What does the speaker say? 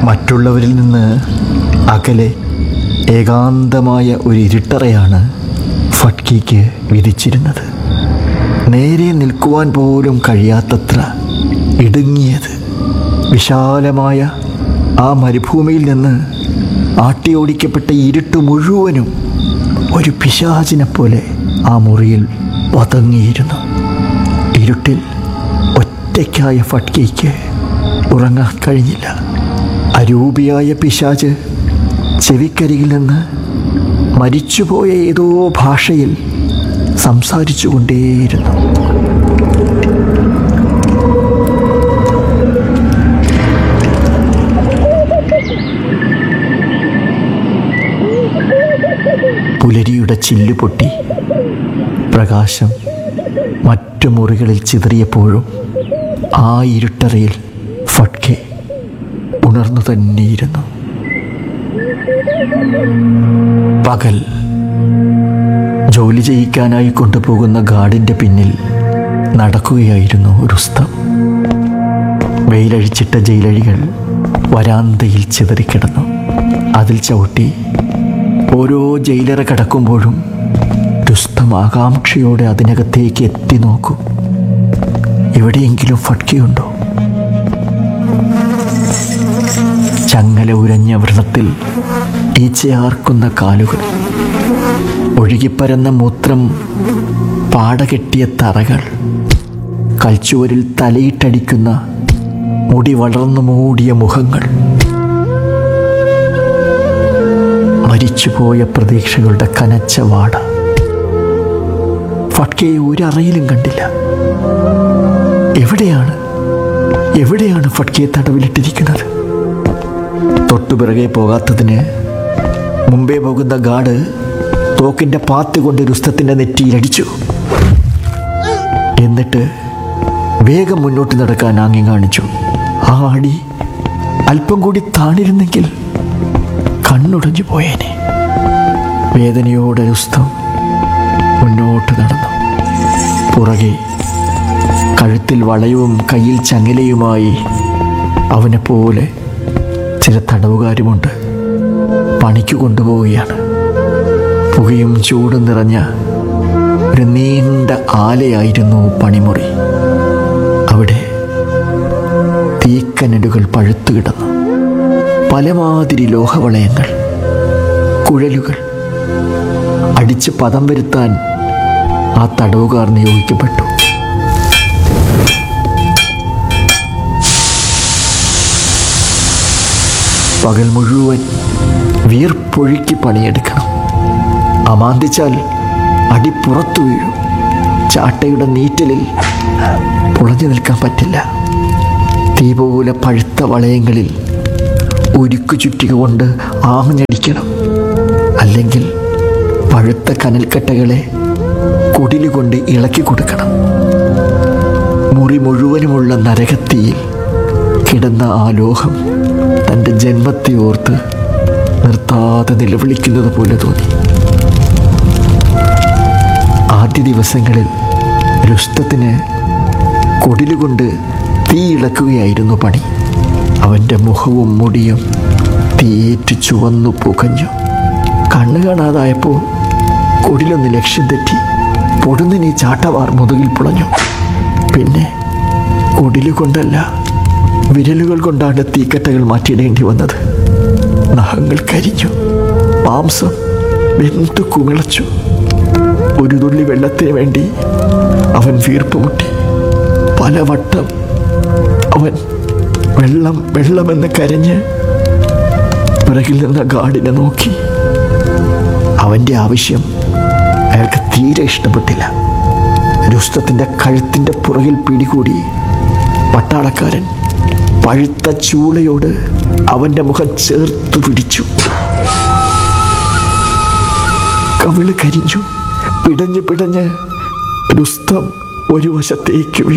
മറ്റുള്ളവരിൽ നിന്ന് അകലെ ഏകാന്തമായ ഒരു ഇരുട്ടറയാണ് ഫട്കിക്ക് വിധിച്ചിരുന്നത് നേരെ നിൽക്കുവാൻ പോലും കഴിയാത്തത്ര ഇടുങ്ങിയത് വിശാലമായ ആ മരുഭൂമിയിൽ നിന്ന് ആട്ടിയോടിക്കപ്പെട്ട ഇരുട്ട് മുഴുവനും ഒരു പിശാചിനെ പോലെ ആ മുറിയിൽ പതങ്ങിയിരുന്നു ഇരുട്ടിൽ ഒറ്റയ്ക്കായ ഫട്കിക്ക് ഉറങ്ങാൻ കഴിഞ്ഞില്ല അരൂപിയായ പിശാച് ചെവിക്കരികിൽ നിന്ന് മരിച്ചുപോയ ഏതോ ഭാഷയിൽ സംസാരിച്ചു കൊണ്ടേയിരുന്നു പുലരിയുടെ ചില്ല് പൊട്ടി പ്രകാശം മറ്റു മുറികളിൽ ചിതറിയപ്പോഴും ആ ഇരുട്ടറയിൽ ഫട്കെ ഉണർന്നു തന്നെയിരുന്നു പകൽ ജോലി ചെയ്യിക്കാനായി കൊണ്ടുപോകുന്ന ഗാർഡിൻ്റെ പിന്നിൽ നടക്കുകയായിരുന്നു രുസ്തം വെയിലഴിച്ചിട്ട ജയിലഴികൾ വരാന്തയിൽ ചിതറിക്കിടന്നു അതിൽ ചവിട്ടി ഓരോ ജയിലറ കടക്കുമ്പോഴും രുസ്തം ആകാംക്ഷയോടെ അതിനകത്തേക്ക് എത്തി നോക്കും എവിടെയെങ്കിലും ഫട്കയുണ്ടോ ചങ്ങല ഉരഞ്ഞ വ്രണത്തിൽ ഈച്ചയാർക്കുന്ന കാലുകൾ ഒഴുകിപ്പരന്ന മൂത്രം പാടകെട്ടിയ തറകൾ കൽച്ചുവരിൽ തലയിട്ടടിക്കുന്ന മുടി വളർന്നു മൂടിയ മുഖങ്ങൾ മരിച്ചുപോയ പ്രതീക്ഷകളുടെ കനച്ച വാട ഫട്കയെ ഒരറയിലും കണ്ടില്ല എവിടെയാണ് എവിടെയാണ് ഫട്കയെ തടവിലിട്ടിരിക്കുന്നത് തൊട്ടുപിറകെ പോകാത്തതിന് മുമ്പേ പോകുന്ന ഗാർഡ് തോക്കിന്റെ പാത്തി കൊണ്ട് രുസ്തത്തിന്റെ നെറ്റിയിലടിച്ചു എന്നിട്ട് വേഗം മുന്നോട്ട് നടക്കാൻ ആംഗ്യം കാണിച്ചു ആ അടി അല്പം കൂടി താണിരുന്നെങ്കിൽ കണ്ണുടഞ്ഞു പോയേനെ വേദനയോടെ രുസ്തം മുന്നോട്ട് നടന്നു പുറകെ കഴുത്തിൽ വളയവും കയ്യിൽ ചങ്ങലയുമായി അവനെപ്പോലെ ചില തടവുകാരുമുണ്ട് പണിക്ക് കൊണ്ടുപോവുകയാണ് പുകയും ചൂടും നിറഞ്ഞ ഒരു നീണ്ട ആലയായിരുന്നു പണിമുറി അവിടെ തീക്കനലുകൾ പഴുത്തു കിടന്നു പലമാതിരി ലോഹവളയങ്ങൾ കുഴലുകൾ അടിച്ച് പദം വരുത്താൻ ആ തടവുകാർ നിയോഗിക്കപ്പെട്ടു പകൽ മുഴുവൻ വീർപ്പൊഴുക്കി പണിയെടുക്കണം അമാന്തിച്ചാൽ അടി പുറത്തു വീഴും ചാട്ടയുടെ നീറ്റലിൽ പുളഞ്ഞു നിൽക്കാൻ പറ്റില്ല തീ പോലെ പഴുത്ത വളയങ്ങളിൽ ഉരുക്കു ചുറ്റിക കൊണ്ട് ആഞ്ഞടിക്കണം അല്ലെങ്കിൽ പഴുത്ത കനൽക്കട്ടകളെ കുടിലുകൊണ്ട് ഇളക്കി കൊടുക്കണം മുറി മുഴുവനുമുള്ള നരകത്തിയിൽ കിടന്ന ആ ലോഹം തൻ്റെ ജന്മത്തെ ഓർത്ത് നിർത്താതെ നിലവിളിക്കുന്നത് പോലെ തോന്നി ആദ്യ ദിവസങ്ങളിൽ രുസ്തത്തിന് കൊടിലുകൊണ്ട് തീ ഇളക്കുകയായിരുന്നു പണി അവൻ്റെ മുഖവും മുടിയും തീയേറ്റ് ചുവന്നു പുകഞ്ഞു കണ്ണു കാണാതായപ്പോൾ കൊടിലൊന്ന് ലക്ഷ്യം തെറ്റി പൊടുന്നിനി ചാട്ടവാർ മുതുകിൽ പുളഞ്ഞു പിന്നെ കൊടിലു കൊണ്ടല്ല വിരലുകൾ കൊണ്ടാണ് തീക്കട്ടകൾ മാറ്റിയിടേണ്ടി വന്നത് നഖങ്ങൾ കരിഞ്ഞു മാംസം വെന്തു കുമിളച്ചു ഒരു തുള്ളി വെള്ളത്തിന് വേണ്ടി അവൻ വീർപ്പുമുട്ടി പലവട്ടം അവൻ വെള്ളം വെള്ളമെന്ന് കരഞ്ഞ് പിറകിൽ നിന്ന ഗാർഡിനെ നോക്കി അവൻ്റെ ആവശ്യം അയാൾക്ക് തീരെ ഇഷ്ടപ്പെട്ടില്ല രുസ്തത്തിൻ്റെ കഴുത്തിൻ്റെ പുറകിൽ പിടികൂടി പട്ടാളക്കാരൻ പഴുത്ത ചൂളയോട് അവൻ്റെ മുഖം ചേർത്തു പിടിച്ചു കവിള് കരിഞ്ഞു പിടഞ്ഞ് പിടഞ്ഞ് രുസ്തം ഒരു വശത്തേക്ക് വീണു